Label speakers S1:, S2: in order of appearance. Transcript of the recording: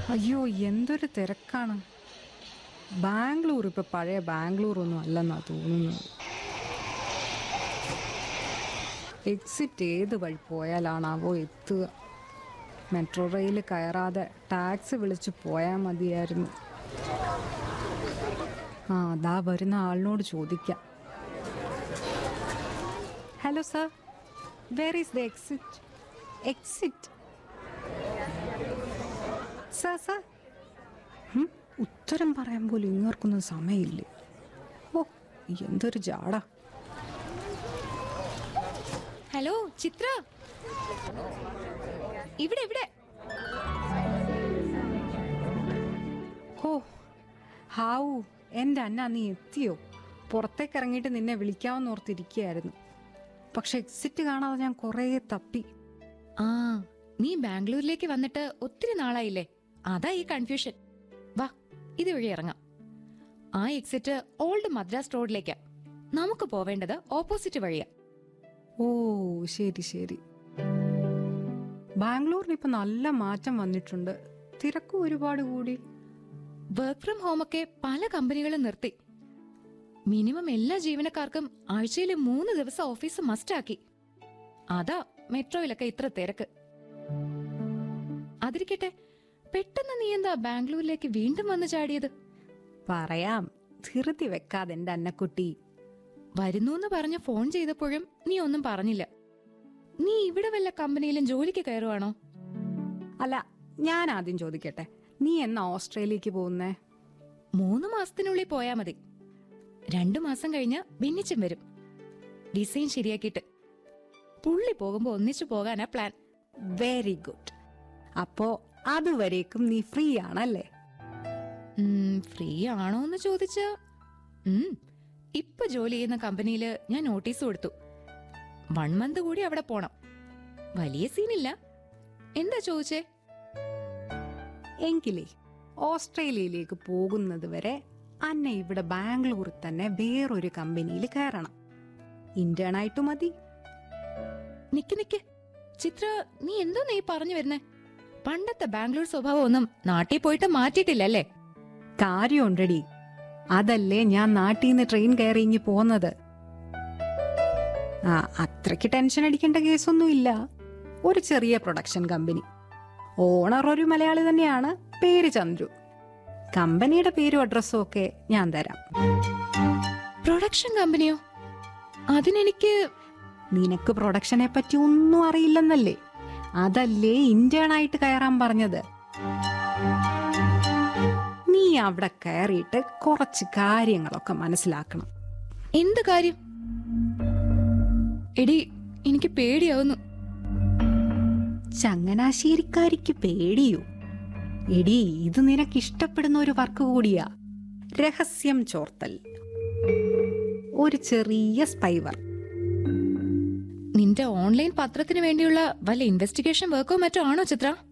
S1: അയ്യോ എന്തൊരു തിരക്കാണ് ബാംഗ്ലൂർ ഇപ്പൊ പഴയ ബാംഗ്ലൂർ ഒന്നും അല്ലെന്നാ തോന്നുന്നത് എക്സിറ്റ് ഏത് വഴി പോയാലാണാവോ എത്തുക മെട്രോ റെയിൽ കയറാതെ ടാക്സി വിളിച്ച് പോയാൽ മതിയായിരുന്നു ആ അതാ വരുന്ന ആളിനോട് ചോദിക്കാം hello sir where is the exit exit sir sir ഹും, ഉത്തരം പറയാൻ പോലും ഇങ്ങോർക്കൊന്നും സമയമില്ലേ ഓ എന്തൊരു ജാടാ
S2: ഹലോ ചിത്ര ഇവിടെ ഇവിടെ
S1: ഓ ഹാവു എൻ്റെ അന്ന നീ എത്തിയോ പുറത്തേക്ക് ഇറങ്ങിയിട്ട് നിന്നെ വിളിക്കാമെന്ന് ഓർത്തിരിക്കുകയായിരുന്നു പക്ഷെ എക്സിറ്റ് കാണാതെ ഞാൻ കുറേ തപ്പി
S2: ആ നീ ബാംഗ്ലൂരിലേക്ക് വന്നിട്ട് ഒത്തിരി നാളായില്ലേ അതാ ഈ കൺഫ്യൂഷൻ വാ ഇതുവഴി ഇറങ്ങാം ആ എക്സിറ്റ് ഓൾഡ് മദ്രാസ് റോഡിലേക്കാ നമുക്ക് പോവേണ്ടത് ഓപ്പോസിറ്റ് വഴിയാ
S1: ഓ ശരി ശരി ബാംഗ്ലൂരിൽ ഇപ്പൊ നല്ല മാറ്റം വന്നിട്ടുണ്ട് തിരക്കും ഒരുപാട് കൂടി
S2: വർക്ക് ഫ്രം ഹോം ഒക്കെ പല കമ്പനികളും നിർത്തി മിനിമം എല്ലാ ജീവനക്കാർക്കും ആഴ്ചയിൽ മൂന്ന് ദിവസം ഓഫീസ് മസ്റ്റാക്കി അതാ മെട്രോയിലൊക്കെ ഇത്ര തിരക്ക് അതിരിക്കട്ടെ പെട്ടെന്ന് നീ എന്താ ബാംഗ്ലൂരിലേക്ക് വീണ്ടും വന്നു ചാടിയത്
S1: പറയാം ധൃതി വെക്കാതെ എൻ്റെ അന്നക്കുട്ടി
S2: വരുന്നു പറഞ്ഞ് ഫോൺ ചെയ്തപ്പോഴും നീ ഒന്നും പറഞ്ഞില്ല നീ ഇവിടെ വല്ല കമ്പനിയിലും ജോലിക്ക് കയറുവാണോ
S1: അല്ല ഞാൻ ആദ്യം ചോദിക്കട്ടെ നീ എന്നാ ഓസ്ട്രേലിയക്ക് പോകുന്നേ
S2: മൂന്ന് മാസത്തിനുള്ളിൽ പോയാ മതി രണ്ടു മാസം കഴിഞ്ഞ് ഭിന്നിച്ചും വരും ഡിസൈൻ ശരിയാക്കിയിട്ട് പുള്ളി പോകുമ്പോ ഒന്നിച്ചു പോകാനാ പ്ലാൻ
S1: വെരി ഗുഡ് അപ്പോ അതുവരേക്കും നീ ഫ്രീ ആണല്ലേ
S2: ഉം, ഫ്രീ ആണോ എന്ന് ചോദിച്ച ഇപ്പൊ ജോലി ചെയ്യുന്ന കമ്പനിയില് ഞാൻ നോട്ടീസ് കൊടുത്തു വൺ മന്ത് കൂടി അവിടെ പോണം വലിയ സീനില്ല എന്താ ചോദിച്ചേ
S1: എങ്കിലേ ഓസ്ട്രേലിയയിലേക്ക് പോകുന്നത് വരെ അന്ന ഇവിടെ ബാംഗ്ലൂരിൽ തന്നെ വേറൊരു കമ്പനിയിൽ കയറണം ഇന്റേൺ ആയിട്ട് മതി
S2: നിക്ക് നിക്ക് ചിത്ര നീ എന്തോ നീ പറഞ്ഞു വരുന്നേ പണ്ടത്തെ ബാംഗ്ലൂർ സ്വഭാവം ഒന്നും നാട്ടിൽ പോയിട്ട് മാറ്റിയിട്ടില്ലല്ലേ
S1: കാര്യമുണ്ടടി അതല്ലേ ഞാൻ നാട്ടിൽ നിന്ന് ട്രെയിൻ കയറി ഇങ്ങി പോന്നത് ആ അത്രയ്ക്ക് ടെൻഷൻ അടിക്കേണ്ട കേസൊന്നുമില്ല ഒരു ചെറിയ പ്രൊഡക്ഷൻ കമ്പനി ഓണർ ഒരു മലയാളി തന്നെയാണ് പേര് ചന്ദ്രു കമ്പനിയുടെ പേരും അഡ്രസ്സും ഒക്കെ ഞാൻ തരാം
S2: പ്രൊഡക്ഷൻ കമ്പനിയോ അതിനെനിക്ക്
S1: നിനക്ക് പ്രൊഡക്ഷനെ പറ്റി ഒന്നും അറിയില്ലെന്നല്ലേ അതല്ലേ ഇന്റേൺ ആയിട്ട് കയറാൻ പറഞ്ഞത് നീ അവിടെ കയറിയിട്ട് കുറച്ച് കാര്യങ്ങളൊക്കെ മനസ്സിലാക്കണം
S2: എന്ത് കാര്യം എടി എനിക്ക് പേടിയാവുന്നു
S1: ചങ്ങനാശ്ശേരിക്കാരിക്ക് പേടിയോ എടി ഇത് നിനക്ക് ഇഷ്ടപ്പെടുന്ന ഒരു വർക്ക് കൂടിയാ രഹസ്യം ചോർത്തൽ ഒരു ചെറിയ സ്പൈ വർക്ക്
S2: നിന്റെ ഓൺലൈൻ പത്രത്തിന് വേണ്ടിയുള്ള വല്ല ഇൻവെസ്റ്റിഗേഷൻ വർക്കോ മറ്റോ ആണോ ചിത്ര